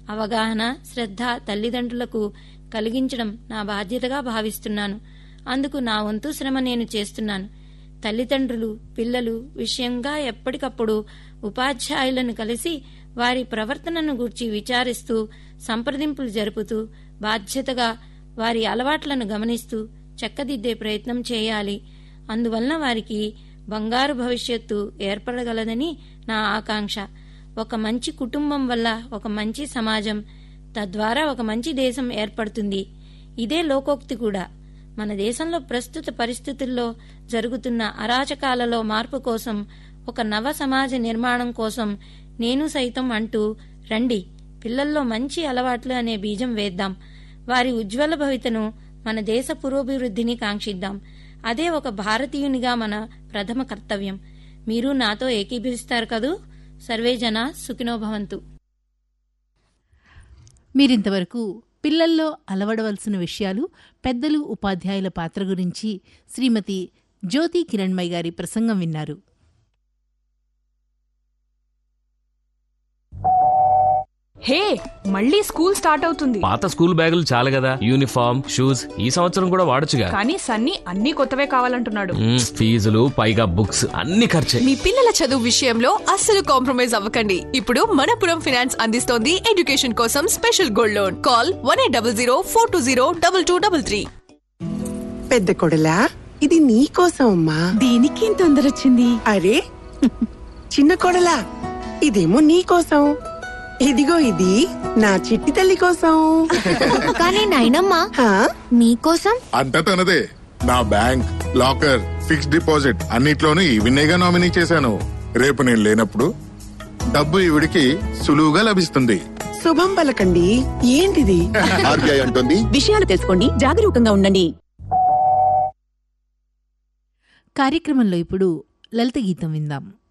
అవగాహన శ్రద్ధ తల్లిదండ్రులకు కలిగించడం నా బాధ్యతగా భావిస్తున్నాను అందుకు నా వంతు శ్రమ నేను చేస్తున్నాను తల్లిదండ్రులు పిల్లలు విషయంగా ఎప్పటికప్పుడు ఉపాధ్యాయులను కలిసి వారి ప్రవర్తనను గూర్చి విచారిస్తూ సంప్రదింపులు జరుపుతూ బాధ్యతగా వారి అలవాట్లను గమనిస్తూ చక్కదిద్దే ప్రయత్నం చేయాలి అందువలన వారికి బంగారు భవిష్యత్తు ఏర్పడగలదని నా ఆకాంక్ష ఒక మంచి కుటుంబం వల్ల ఒక మంచి సమాజం తద్వారా ఒక మంచి దేశం ఏర్పడుతుంది ఇదే లోకోక్తి కూడా మన దేశంలో ప్రస్తుత పరిస్థితుల్లో జరుగుతున్న అరాచకాలలో మార్పు కోసం ఒక నవ సమాజ నిర్మాణం కోసం నేను సైతం అంటూ రండి పిల్లల్లో మంచి అలవాట్లు అనే బీజం వేద్దాం వారి ఉజ్వల భవితను మన దేశ పురోభివృద్ధిని కాంక్షిద్దాం అదే ఒక భారతీయునిగా మన ప్రథమ కర్తవ్యం మీరు నాతో ఏకీభవిస్తారు కదూ సర్వే జన సుఖినో భవంతు మీరింతవరకు పిల్లల్లో అలవడవలసిన విషయాలు పెద్దలు ఉపాధ్యాయుల పాత్ర గురించి శ్రీమతి జ్యోతి కిరణ్మయ్ గారి ప్రసంగం విన్నారు హే మళ్ళీ స్కూల్ స్టార్ట్ అవుతుంది పాత స్కూల్ బ్యాగులు చాలు కదా యూనిఫామ్ షూస్ ఈ సంవత్సరం కూడా వాడొచ్చుగా కానీ సన్నీ అన్ని కొత్తవే కావాలంటున్నాడు మ్మ్, ఫీజులు పైగా బుక్స్ అన్ని ఖర్చే మీ పిల్లల చదువు విషయంలో అస్సలు కాంప్రమైజ్ అవ్వకండి ఇప్పుడు మనపురం ఫైనాన్స్ అందిస్తోంది ఎడ్యుకేషన్ కోసం special gold loan call one eight double zero four two zero double two double three పెద్ద కొడలా ఇది నీ కోసం అమ్మా దీనికి తొందర వచ్చింది అరే చిన్న కొడలా ఇదేమో నీ కోసం ఇదిగో ఇది నా చిట్టి తల్లి కోసం కానీ నాయనమ్మా హా? మీకోసం అంతా తనదే నా బ్యాంక్ లాకర్ ఫిక్స్డ్ డిపాజిట్ అన్నిట్లోనూ ఈవినేగా నామినీ చేశాను రేపు నేను లేనప్పుడు డబ్బు ఈవిడికి సులువుగా లభిస్తుంది శుభం పలకండి ఏంటిది ఆర్బీఐ అంటుంది విషయాలు తెలుసుకోండి జాగరూకంగా ఉండండి కార్యక్రమంలో ఇప్పుడు లలిత గీతం విందాం